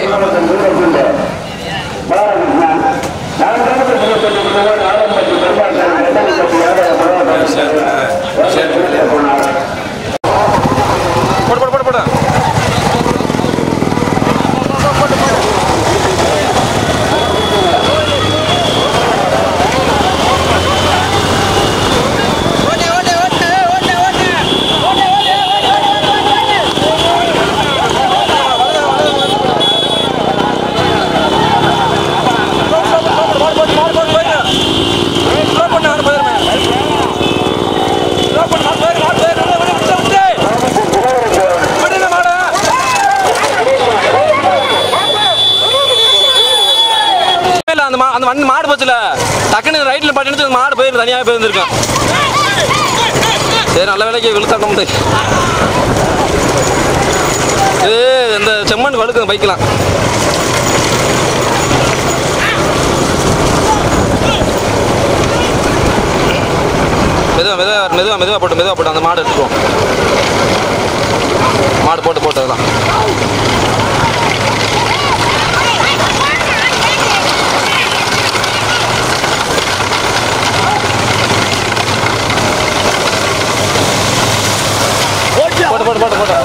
மாவட்டம் வீரகுண்ட பாலகிருஷ்ணன் நான்காவது புறப்பட்டுள்ளவர் ஆலம்பட்டி பெருமாள் எட்டப்பட்டியாக போனார் போடு போடு போடு போடு இல்ல அந்த மா- அந்த வண்டி மாடு போச்சுல டக்குன்னு ரைட்ல பட்டு மாடு போயிரு தனியாக போயிருந்துருக்கேன் சரி நல்ல வேலைக்கு விழுத்தாட்ட முடியும் இது இந்த செம்மண் வழுக்கு பைக்கலாம் மெதுவா மெதுவா மெதுவா மெதுவா போட்டு மெதுவா போட்டு அந்த மாடு எடுத்துருவோம் மாடு போட்டு போட்டு அதெல்லாம் போட்டு போட்டு போட்டு போட்டு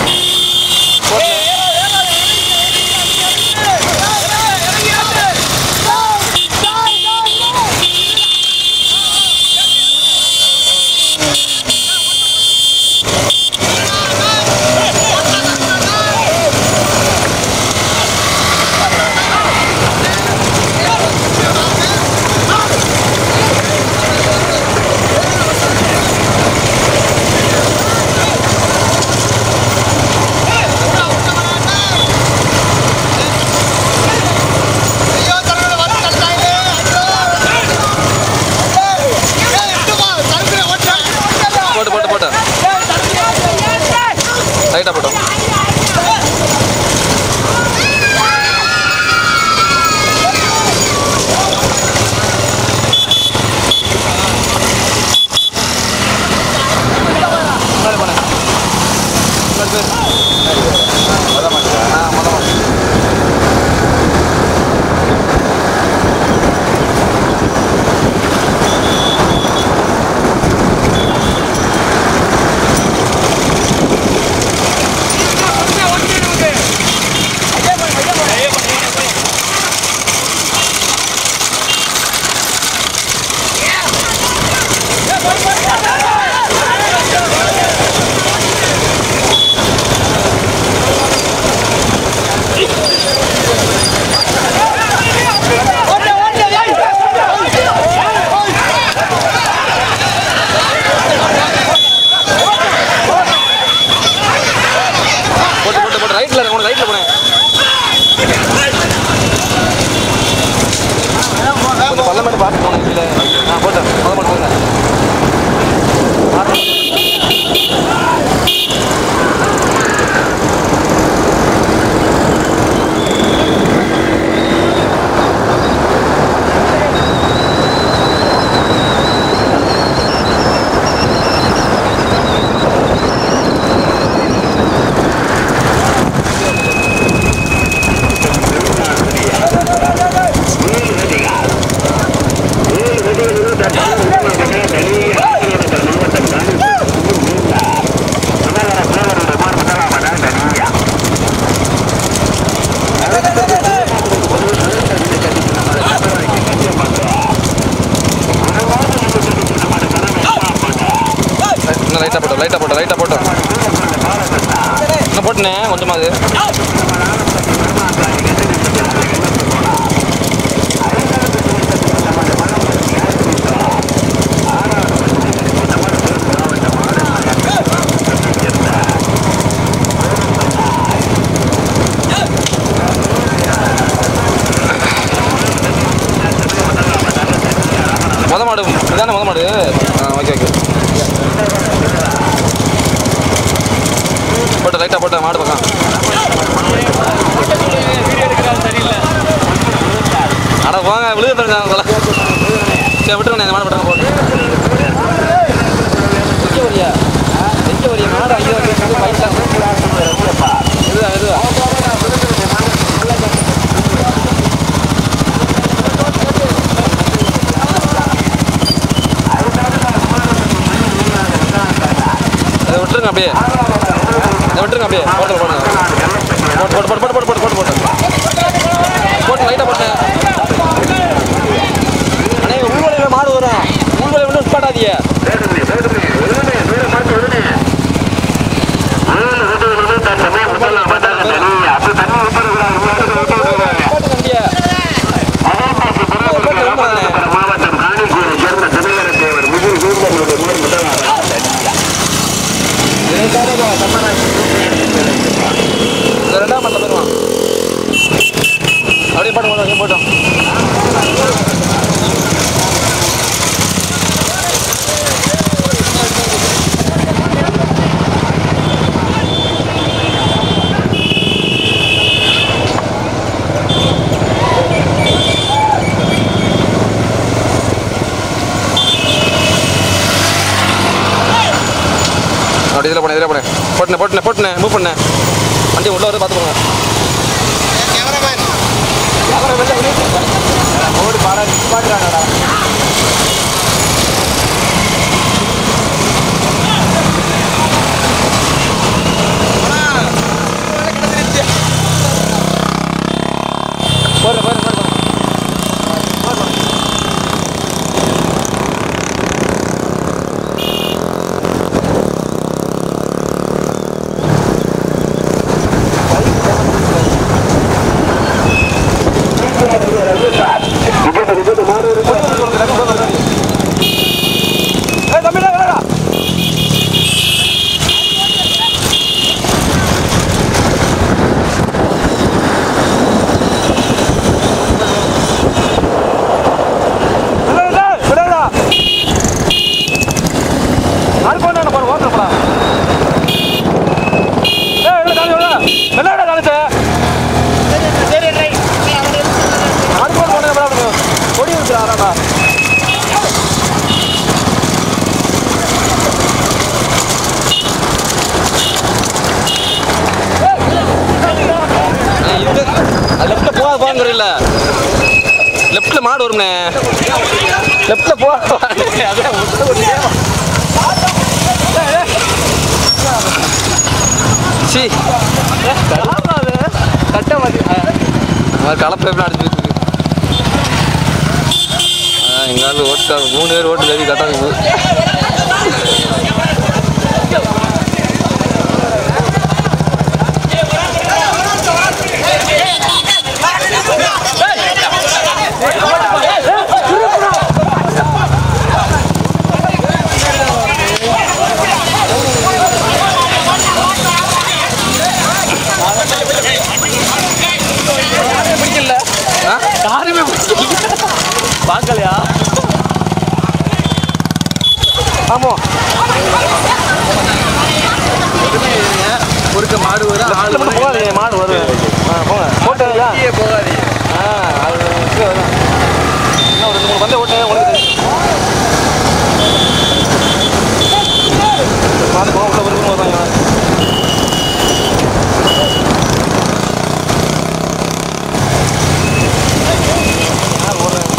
போட்டு போட்டு போட்டு லைட்டாக போட்டோம் போட்டு போட்டு போட்டு ரைட்டில் இருக்கு உனக்கு ரைட்டில் போனேன் கொஞ்சம் பல்ல மட்டும் பார்த்து போனேன் இல்லை ஆ போட்டேன் அதை மட்டும் போங்க இன்னும் லைட்டாக போட்டோம் லைட்டாக போட்டோம் லைட்டாக போட்டோம் இன்னும் போட்டுனே கொஞ்சமாவது மொத மாடு இதானே மொத மாடு ஆ ஓகே ஓகே போட்டு லைட்டாக போட்டு மாடு பக்கம் விட்டுருங்க அப்படியே இதை விட்டுருங்க அப்படியே போட்டு போட்டு போட்டு போட்டு போட்டு போட்டு போட்டு போட்டு போட்டு லைட்டாக போட்டேன் அண்ணே உள்வலையில் மாடு வரும் உள்வலை ஒன்றும் ஸ்பாட்டாதீங்க போட்டு வண்டியை மாவட்டம் காணிக்கூரை சேர்ந்த தமிழக தேவர் முதிர் வீரர்களுடைய முதல் முதலாளர் இந்த ரெண்டாம் மட்டில் போயிடுவான் அப்படியே போட்டு போட்டோம் போட்டோம் அப்படி இதில் போனேன் இதில் போனேன் போட்டுனேன் போட்டுனேன் போட்டுனேன் மூவ் பண்ணேன் வண்டி உள்ள வந்து பார்த்து போங்க ஓடி பாடா பார்க்குறாங்கடா போடுறேன் போடுறேன் போடுறேன் ஏய் தம்பி டேய், டேய், டேய். டேய், டேய், டேய், டேய். நாலு போனா என்ன பாரு, ஓட்டுற போடா. ஏய், எவ்வளவு தாண்டி எவ்வளவு? என்னடா தாண்டிச்ச? நாலு போன் போனேன், எப்படா முடியும்? கொடி இருக்குடா, அதான்டா. இது லெஃப்ட்ல போகாத போங்கிற லெஃப்ட்ல மாடு வரும்னே லெஃப்ட்ல போ சி கட்ட மாட்டி கலப்பை எப்படி அடிச்சு வச்சிருக்கு எங்கால ஓட்டா மூணு பேர் ஓட்டு கறி கட்டாங்க யாருமே பார்க்கலையா ஆமா ஒருக்க மாடு வரும் ஆள் மட்டும் போகாதீங்க மாடு வரும் ஆ போங்க போட்டீங்களா போகாதீங்க ஆ அது இது வரும். இன்னும் ஒரு ரெண்டு மூணு பந்தயம் ஓட்டு உங்களுக்கு மாடு போக உள்ள வருவோம் வருவாங்க யார் ஓடுறாங்க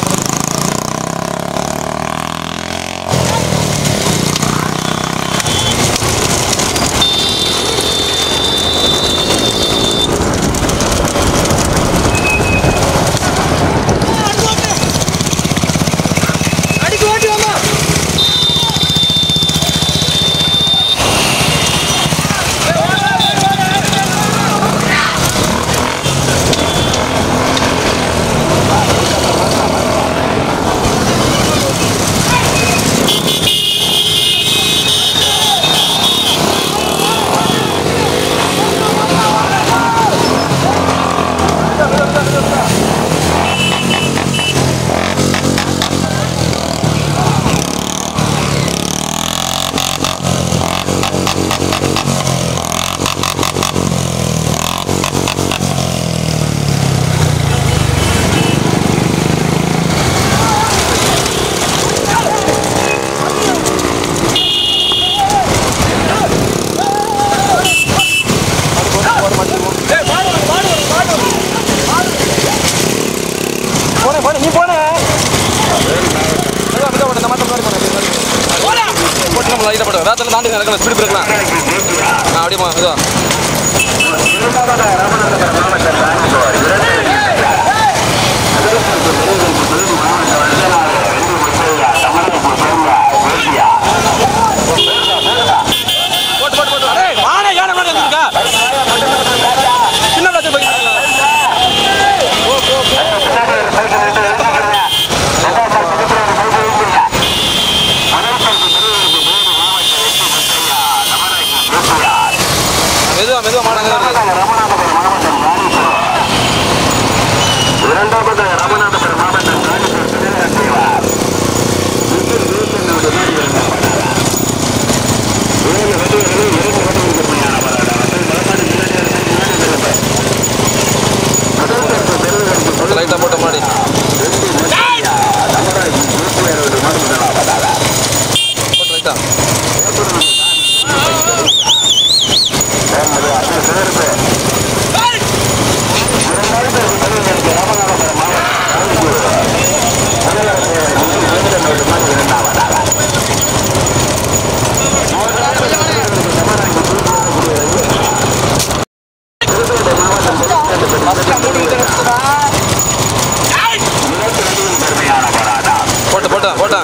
வேத்தல தாண்டி நடக்கணும் ஸ்பீட் பிரேக்லாம் ஆ அப்படியே இதோ போட்டு போட்டு போட்டு அடே வாடா யானை மாதிரி வந்துருக்கா சின்ன காத்து போய் மெதுவா மெதுவா மாடாங்க இரண்டாவது ராமநாதபுரம் மாவட்டம் காஞ்சிபுரம் திருநெல்வேலி தேவார். இதில் வீட்டினுடைய வீடு இருந்தார். ஏழு வண்டிகளில் இரண்டு வண்டிகள் கடுமையான போராட்டம். அது மறுநாள் முன்னாடி இருந்து முன்னாடி திரும்ப. முதல் தரப்பு பெறுவதற்கு போட்டு லைட்டாக போட்ட மாடி ரெண்டு முத்தையா, தமராஜ் நூற்றி அறுபது மாடு முதலாவதாக. போட்டு லைட்டா ஒன்பது, அஞ்சு சேர்ந்து. இரண்டாவது பெறுவதற்கு ராமநாதபுரம் மாவட்டம் காஞ்சிபுரம். முதலாவது நூற்றி இருபது மாடு இரண்டாவதாக. போட்டு போட்டா போட்டா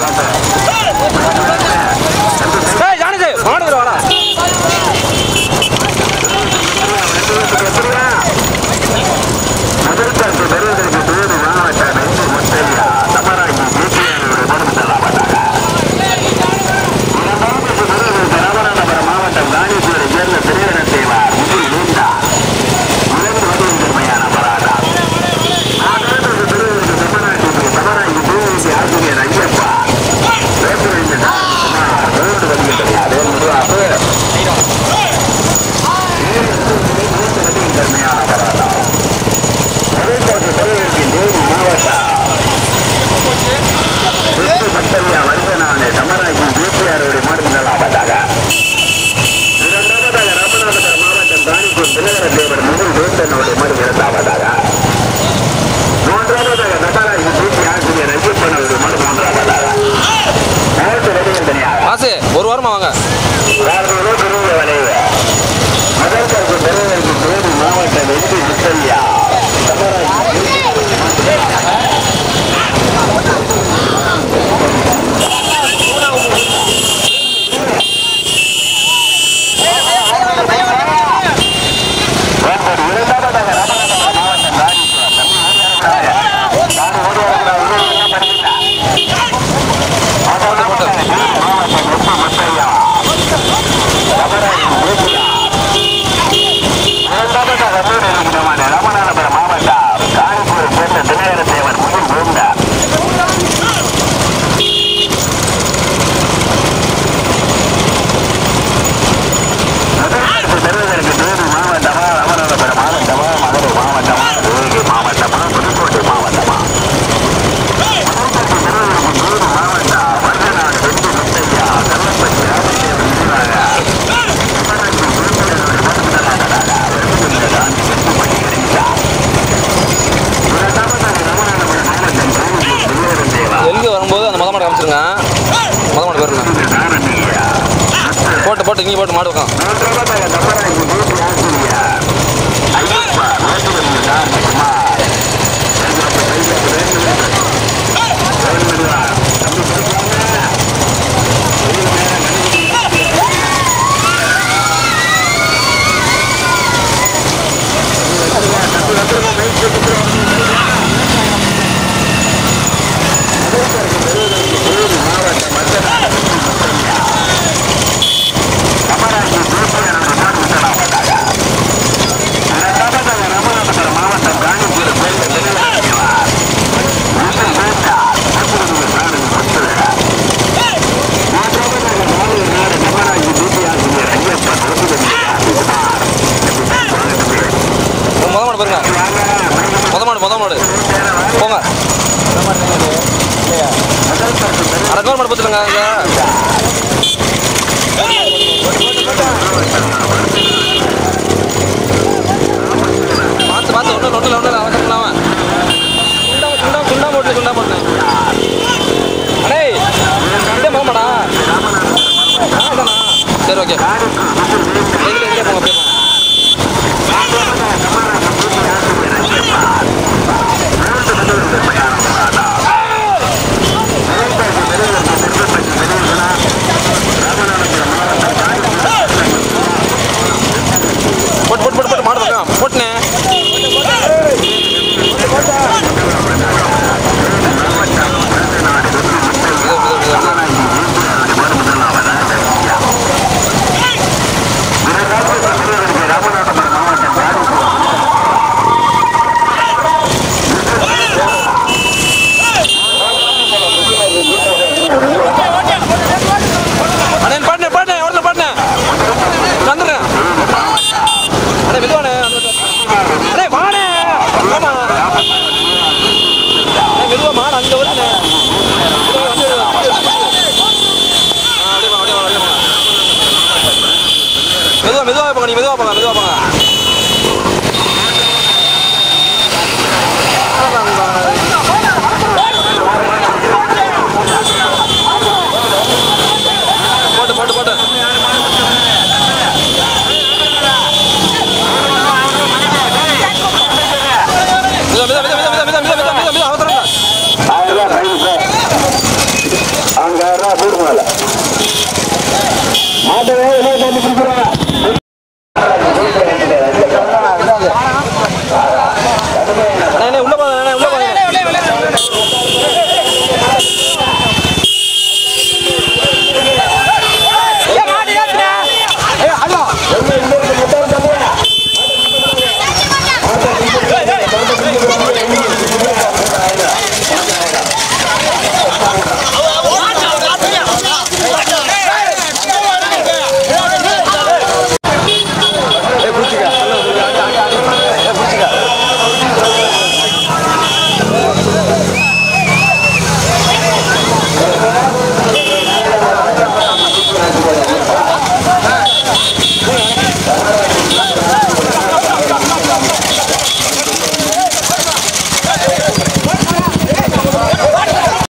ஏய் ஜானஜி மாடு வாடா முதற்கருத்து பெறுவதற்கு பேரு மாவட்ட நெஞ்சு முத்தையா தமராஜி ஜேபிஆருடைய மருந்தலாவதாக இரண்டாவது பெறுவதற்கு ராமநாதபுரம் மாவட்டம் காணிப்பூரை சேர்ந்த திரையர தேவார் முகில் நீண்டா இரண்டு வடிவில் பெருமையான போராட்டம் நான்காவது பெறுவதற்கு தமிழ்நாட்டிற்கு தமராஜி பூமிக்கு ஆசிரியர் ஐயப்பா வேப்பிலிருந்து ரோடு வடிவில் கிடையாது முருகாப்பு பெருமையான போராட்டம் முதற்கருத்து பெறுவதற்கு தேனி மாவட்டம் கிறிஸ்து பக்தரியா வருகனான தமராஜி ஜேபிஆருடைய மருந்தலாவதாக இரண்டாவதாக ராமநாதபுரம் மாவட்டம் தானிப்பூர் தினகர தேவர் முதல் வேந்தனுடைய மறு இரண்டாவதாக மூன்றாவதாக தமராஜி ஜேபி ஆசிரியர் ஐயப்பன் அவருடைய மறு மூன்றாவதாக மூன்று வடிகள் தனியாக மாசு ஒரு வாரமா வாங்க வேறு பெரிய வளைவு முதல் கருத்து பெறுவதற்கு தேனி மாவட்டம் வெற்றி முத்தையா தமராஜி ஒன்பது இரண்டாவதாக ராமநாதபுரம் மாவட்டம் தானிப்பூர் நான் ஓடி வருகிற உறவுகள்லாம் படிக்கிறேன் மாவட்டம் வெப்ப முத்தையா தமராஜி ஜேபிஆர் இரண்டாவதாக விமான ராமநாதபுரம் மாவட்டம் காணிப்பூரை சேர்ந்த தினகர தேவர் முதல் வேந்தார் முதற்கருத்து பெறுவதற்கு தேனி மாவட்டமா ராமநாதபுரம் மாவட்டமா மதுரை மாவட்டமா தேனி மாவட்டமா புதுக்கோட்டை மாவட்டமா முதற்கருத்து பெறுவதற்கு தேனி மாவட்டம் வர்ணநாடு வெற்றி முத்தையா கல்லப்பட்டி ராமதேவன் நினைவாக சிவராஜி குருந்தரனுடைய மருந்தலாளராக விருதுநகர் காந்தி வெட்டுப்பட்டி கிடைத்தார் இரண்டாவதாக ராமநாதபுரம் மாவட்டம் காணிப்பூர் தினகரன் தேவா எங்கே வரும்போது அந்த மொத மாடு காமிச்சிருங்க மொத மாடு போயிருங்க நாரணியா போட்டு போட்டு இங்கே போட்டு மாடு வைக்கலாம் மூன்றாவதாக தமராஜி தேசி ஆசிரியர் ஐயப்பா வேண்டுமென்று காரணமா கைகாப்பு கைகாப்பு வேண்டும் வேண்டுமென்றா தம்பி கொடுக்கலாமா வெளிய நேரம் கண்டுபிடிச்சு தமராஜி தேசிய முதலாவதாக இரண்டாவதாக ராமநாதபுரம் மாவட்டம் காணிப்பூர் சேர்ந்த தினகரன் தேவார் முதல் வேண்டார் மூன்றாவது நாடு முத்துவேர் மூன்றாவதாக நாடு நாடு தமராஜி தேசிய ஆசிரியர் ஐயப்பன் மொத மாடு பாருங்க மொத மாடு மொத மாடு போங்க அரை மாடு பார்த்துருங்க அங்கே பார்த்து பார்த்து ஒன்றும் ஒன்றும் ஒன்றும் அவசரம் இல்லாமல் குண்டா குண்டா குண்டா போட்டு குண்டா போட்டு அடே இதே மாமாடா ஆ, இதானா சரி ஓகே எங்கே எங்கே போங்க அப்படியே போங்க. போட்டு போட்டு போட்டு போட்டு மாடு பக்கம் போட்டுனே இதோ, இதோ, இதோ, இதோ. அண்ணே பாட்டுனே பாட்டுனே உடனே பாட்டுனே வந்துடுறேன் அண்ணே மெதுவானே அண்ணே வாணே ஆமா அண்ணே மெதுவா மாடு அங்கே வருதுண்ணே மெதுவா, வந்து, வந்து, வந்து. ஆ, அப்படியே வாங்க, அப்படியே வாங்க, அப்படியே வாங்க. மெதுவா மெதுவா போங்க நீ மெதுவா போங்க மெதுவா போங்க போட்டு போட்டு போட்டு மெதுவா மெதுவா மெதுவா மெதுவா மெதுவா மெதுவா மெதுவா மெதுவா அவசரம் இல்லை. ஆயிரம் ரூபாய் ஃபைன் சார் அஞ்சாயிரம் ரூபாய் கூடு மேல மாட்டவே வெளியே தண்ணி பிடிக்கிறாங்க